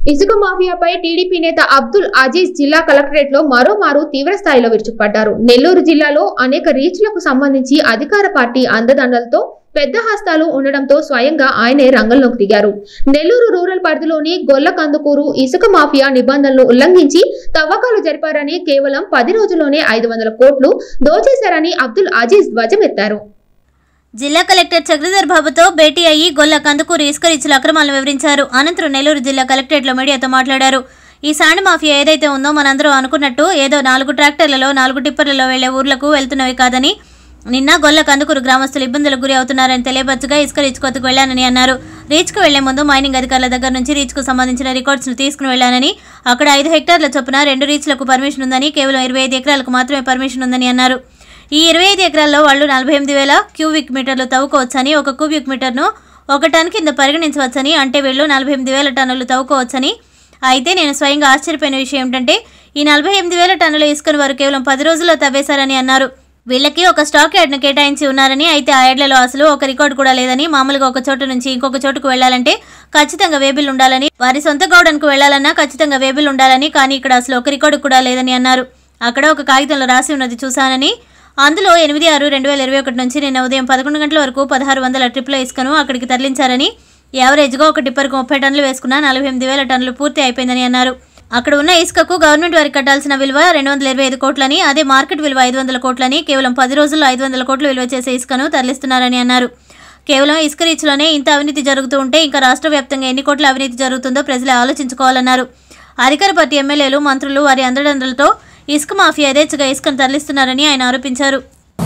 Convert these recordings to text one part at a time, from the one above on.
ఇసుక మాఫియాపై టీడీపీ నేత అబ్దుల్ అజీజ్ జిల్లా కలెక్టరేట్ లో మరోమారు తీవ్ర స్థాయిలో విరుచుకుపడ్డారు నెల్లూరు జిల్లాలో అనేక రీచ్లకు సంబంధించి అధికార పార్టీ అందదండలతో పెద్ద హస్తాలు ఉండడంతో స్వయంగా ఆయనే రంగంలోకి దిగారు నెల్లూరు రూరల్ పరిధిలోని గొల్ల కందుకూరు ఇసుక మాఫియా నిబంధనలు ఉల్లంఘించి తవ్వకాలు జరిపారని కేవలం పది రోజుల్లోనే ఐదు వందల కోట్లు దోచేశారని అబ్దుల్ అజీజ్ ధ్వజమెత్తారు జిల్లా కలెక్టర్ చక్రధర్ బాబుతో భేటీ అయ్యి గొల్ల కందుకూరు ఇసుక రీచ్ల అక్రమాలను వివరించారు అనంతరం నెల్లూరు జిల్లా కలెక్టరేట్లో మీడియాతో మాట్లాడారు ఈ శాండ్ మాఫియా ఏదైతే ఉందో మనందరూ అనుకున్నట్టు ఏదో నాలుగు ట్రాక్టర్లలో నాలుగు టిప్పర్లలో వెళ్లే ఊర్లకు వెళ్తున్నవి కాదని నిన్న గొల్ల కందుకూరు గ్రామస్తులు ఇబ్బందులకు గురి అవుతున్నారని తెలియపరచగా ఇసుక రీచ్ కొత్తకు వెళ్లానని అన్నారు రీచ్కు వెళ్లే ముందు మైనింగ్ అధికారుల దగ్గర నుంచి రీచ్కు సంబంధించిన రికార్డ్స్ ను తీసుకుని వెళ్లానని అక్కడ ఐదు హెక్టార్ల చొప్పున రెండు రీచ్లకు పర్మిషన్ ఉందని కేవలం ఇరవై ఐదు ఎకరాలకు మాత్రమే పర్మిషన్ ఉందని అన్నారు ఈ ఇరవై ఐదు ఎకరాల్లో వాళ్ళు నలభై ఎనిమిది వేల క్యూబిక్ మీటర్లు తవ్వుకోవచ్చని ఒక క్యూబిక్ మీటర్ను ఒక టన్ కింద పరిగణించవచ్చని అంటే వీళ్ళు నలభై ఎనిమిది వేల టన్నులు తవ్వుకోవచ్చని అయితే నేను స్వయంగా ఆశ్చర్యపోయిన విషయం ఏమిటంటే ఈ నలభై ఎనిమిది వేల టన్నుల ఇసుకను వారు కేవలం పది రోజుల్లో తవ్వేశారని అన్నారు వీళ్ళకి ఒక స్టాక్ యార్డ్ను కేటాయించి ఉన్నారని అయితే ఆ యార్డ్లలో అసలు ఒక రికార్డు కూడా లేదని మామూలుగా ఒక చోటు నుంచి ఇంకొక చోటుకు వెళ్లాలంటే ఖచ్చితంగా వేబిల్ ఉండాలని వారి సొంత గౌడన్కు వెళ్లాలన్నా ఖచ్చితంగా వేబిల్ ఉండాలని కానీ ఇక్కడ అసలు ఒక రికార్డు కూడా లేదని అన్నారు అక్కడ ఒక కాగితంలో రాసి ఉన్నది చూశానని అందులో ఎనిమిది ఆరు రెండు వేల ఇరవై ఒకటి నుంచి నిన్న ఉదయం పదకొండు గంటల వరకు పదహారు వందల ట్రిప్ల ఇసుకను అక్కడికి తరలించారని యావరేజ్గా ఒక టిప్పర్కు ముప్పై టన్నులు వేసుకున్న నలభై ఎనిమిది వేల టన్నులు పూర్తి అయిపోయిందని అన్నారు అక్కడ ఉన్న ఇసుకకు గవర్నమెంట్ వారికి కట్టాల్సిన విలువ రెండు వందల ఇరవై ఐదు కోట్లని అదే మార్కెట్ విలువ ఐదు వందల కోట్లని కేవలం పది రోజుల్లో ఐదు వందల కోట్లు విలువ చేసే ఇసుకను తరలిస్తున్నారని అన్నారు కేవలం ఇసుక రీచ్లోనే ఇంత అవినీతి జరుగుతూ ఉంటే ఇంకా రాష్ట్ర వ్యాప్తంగా ఎన్ని కోట్ల అవినీతి జరుగుతుందో ప్రజలు ఆలోచించుకోవాలన్నారు అధికార పార్టీ ఎమ్మెల్యేలు మంత్రులు వారి అందడండలతో ఇసుక మాఫియా యథేచ్ఛగా ఇసుకను తరలిస్తున్నారని ఆయన ఆరోపించారు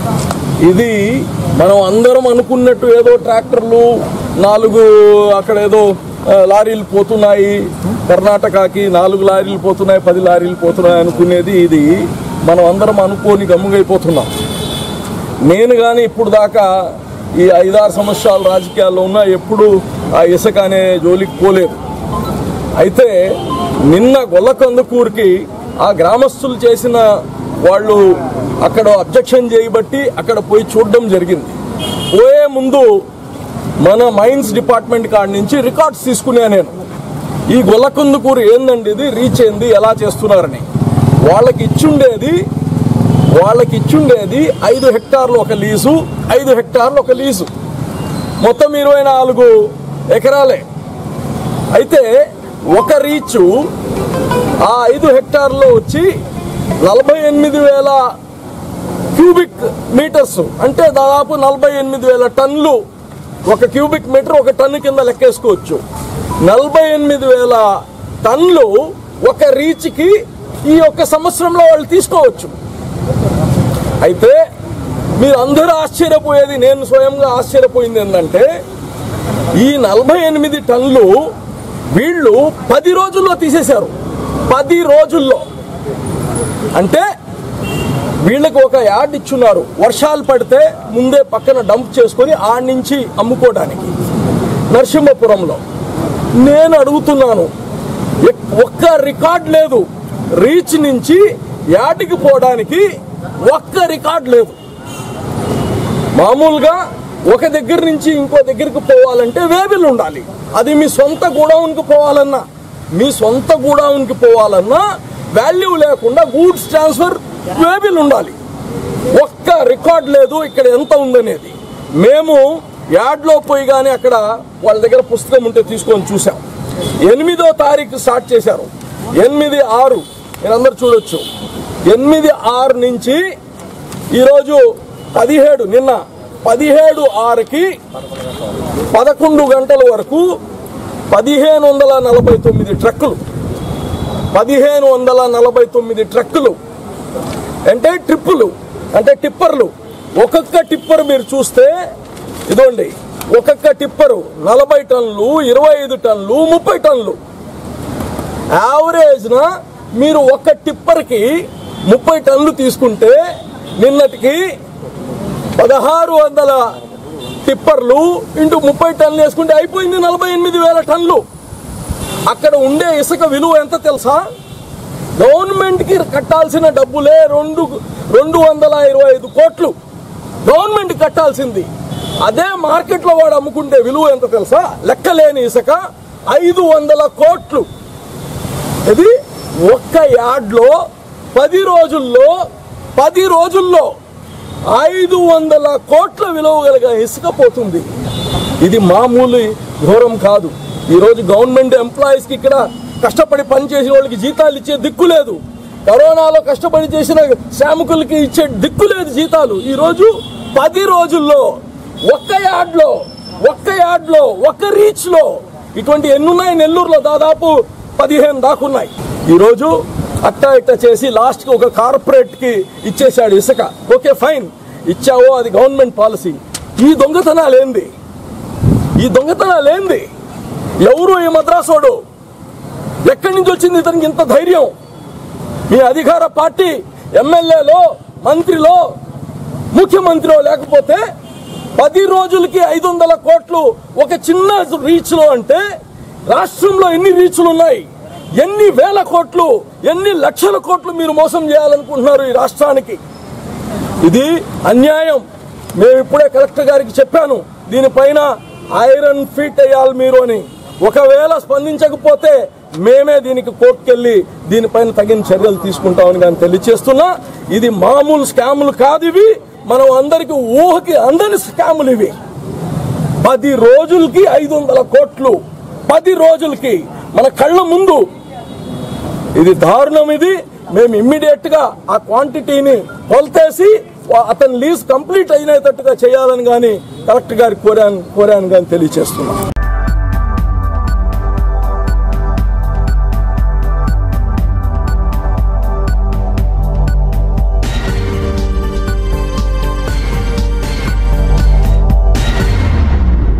ఇది మనం అందరం అనుకున్నట్టు ఏదో ట్రాక్టర్లు నాలుగు అక్కడ ఏదో ఆ, లారీలు పోతున్నాయి కర్ణాటకకి నాలుగు లారీలు పోతున్నాయి పది లారీలు పోతున్నాయి అనుకునేది ఇది మనం అందరం అనుకోని గమ్ముగైపోతున్నాం నేను కానీ ఇప్పుడు దాకా ఈ ఐదారు సంవత్సరాలు రాజకీయాల్లో ఉన్నా ఎప్పుడు ఆ ఇసుక అనే జోలికి పోలేదు అయితే నిన్న గొల్లకందుకూరుకి ఆ గ్రామస్తులు చేసిన వాళ్ళు అక్కడ అబ్జెక్షన్ చేయబట్టి అక్కడ పోయి చూడడం జరిగింది పోయే ముందు మన మైన్స్ డిపార్ట్మెంట్ కాడి నుంచి రికార్డ్స్ తీసుకునే నేను ఈ గొల్లకందుకూరు ఏందండి ఇది రీచ్ ఏంది ఎలా చేస్తున్నారని వాళ్ళకి ఇచ్చుండేది వాళ్ళకి ఇచ్చుండేది ఐదు హెక్టార్లు ఒక లీజు ఐదు హెక్టార్లు ఒక లీజు మొత్తం ఇరవై నాలుగు ఎకరాలే అయితే ఒక రీచు ఆ ఐదు హెక్టార్లో వచ్చి నలభై ఎనిమిది వేల క్యూబిక్ మీటర్స్ అంటే దాదాపు నలభై ఎనిమిది వేల టన్నులు ఒక క్యూబిక్ మీటర్ ఒక టన్ను కింద లెక్కేసుకోవచ్చు నలభై ఎనిమిది వేల టన్నులు ఒక రీచ్కి ఈ ఒక్క సంవత్సరంలో వాళ్ళు తీసుకోవచ్చు అయితే మీరు అందరూ ఆశ్చర్యపోయేది నేను స్వయంగా ఆశ్చర్యపోయింది ఏంటంటే ఈ నలభై ఎనిమిది టన్నులు వీళ్ళు పది రోజుల్లో తీసేశారు పది రోజుల్లో అంటే వీళ్ళకి ఒక యార్డ్ ఇచ్చున్నారు వర్షాలు పడితే ముందే పక్కన డంప్ చేసుకొని ఆడ నుంచి అమ్ముకోవడానికి నరసింహపురంలో నేను అడుగుతున్నాను ఎక్- ఒక్క రికార్డ్ లేదు రీచ్ నుంచి యార్డ్కి పోవడానికి ఒక్క రికార్డ్ లేదు మామూలుగా ఒక దగ్గర నుంచి ఇంకో దగ్గరికి పోవాలంటే వేబిల్ ఉండాలి అది మీ సొంత గూడౌన్కి పోవాలన్నా మీ సొంత గూడౌన్కి పోవాలన్నా వాల్యూ లేకుండా గూడ్స్ ట్రాన్స్ఫర్ వేబిల్ ఉండాలి ఒక్క రికార్డ్ లేదు ఇక్కడ ఎంత ఉందనేది మేము యార్డ్లో పోయి కానీ అక్కడ వాళ్ళ దగ్గర పుస్తకం ఉంటే తీసుకొని చూసాం ఎనిమిదో తారీఖు స్టార్ట్ చేశారు ఎనిమిది ఆరు మీరందరూ చూడొచ్చు ఎనిమిది ఆరు నుంచి ఈరోజు పదిహేడు నిన్న పదిహేడు ఆరుకి పదకొండు గంటల వరకు పదిహేను వందల నలభై తొమ్మిది ట్రక్కులు పదిహేను వందల నలభై తొమ్మిది ట్రక్కులు అంటే ట్రిప్పులు అంటే టిప్పర్లు ఒక్కొక్క టిప్పర్ మీరు చూస్తే ఇదోండి ఒక్కొక్క టిప్పరు నలభై టన్నులు ఇరవై ఐదు టన్నులు ముప్పై టన్నులు యావరేజ్న మీరు ఒక్క టిప్పర్కి ముప్పై టన్నులు తీసుకుంటే నిన్నటికి పదహారు వందల టిప్పర్లు ఇంటూ ముప్పై టన్నులు వేసుకుంటే అయిపోయింది నలభై ఎనిమిది వేల టన్నులు అక్కడ ఉండే ఇసుక విలువ ఎంత తెలుసా గవర్నమెంట్కి కట్టాల్సిన డబ్బులే రెండు రెండు వందల ఇరవై ఐదు కోట్లు గవర్నమెంట్ కట్టాల్సింది అదే మార్కెట్లో వాడు అమ్ముకుంటే విలువ ఎంత తెలుసా లెక్కలేని ఇసుక ఐదు వందల కోట్లు ఇది ఒక్క యార్డ్లో పది రోజుల్లో పది రోజుల్లో ఐదు వందల కోట్ల విలువ కలిగ ఇసుక పోతుంది ఇది మామూలు ఘోరం కాదు ఈరోజు గవర్నమెంట్ ఎంప్లాయీస్కి ఇక్కడ కష్టపడి పనిచేసిన వాళ్ళకి జీతాలు ఇచ్చే దిక్కు లేదు కరోనాలో కష్టపడి చేసిన శ్రామికులకి ఇచ్చే దిక్కు లేదు జీతాలు ఈరోజు పది రోజుల్లో ఒక్క యార్డ్లో ఒక్క యార్డ్లో ఒక్క రీచ్లో ఇటువంటి ఎన్నున్నాయి నెల్లూరులో దాదాపు పదిహేను దాకున్నాయి ఈరోజు అట్టా ఇట్టా చేసి లాస్ట్కి ఒక కార్పొరేట్కి ఇచ్చేశాడు ఇసుక ఓకే ఫైన్ ఇచ్చావో అది గవర్నమెంట్ పాలసీ ఈ దొంగతనాలు ఏంది ఈ దొంగతనాలు ఏంది ఎవరు ఈ మద్రాసోడు ఎక్కడి నుంచి వచ్చింది ఇతనికి ఇంత ధైర్యం మీ అధికార పార్టీ ఎమ్మెల్యేలో మంత్రిలో ముఖ్యమంత్రిలో లేకపోతే పది రోజులకి ఐదు వందల కోట్లు ఒక చిన్న రీచ్లో అంటే రాష్ట్రంలో ఎన్ని రీచ్లు ఉన్నాయి ఎన్ని వేల కోట్లు ఎన్ని లక్షల కోట్లు మీరు మోసం చేయాలనుకుంటున్నారు ఈ రాష్ట్రానికి ఇది అన్యాయం మేము ఇప్పుడే కలెక్టర్ గారికి చెప్పాను దీనిపైన ఐరన్ ఫీట్ వేయాలి మీరు అని ఒకవేళ స్పందించకపోతే మేమే దీనికి కోర్టుకెళ్ళి దీనిపైన తగిన చర్యలు తీసుకుంటామని కానీ తెలియచేస్తున్నా ఇది మామూలు స్కాములు కాదు ఇవి మనం అందరికి ఊహకి అందని స్కాములు ఇవి పది రోజులకి ఐదు వందల కోట్లు పది రోజులకి మన కళ్ళ ముందు ఇది దారుణం ఇది మేము ఇమ్మీడియట్ గా ఆ క్వాంటిటీని కొలతేసి వా- అతని లీజ్ కంప్లీట్ అయినట్టుగా చేయాలని కానీ కలెక్టర్ గారికి కోరాను కోరాను కానీ తెలియచేస్తున్నాం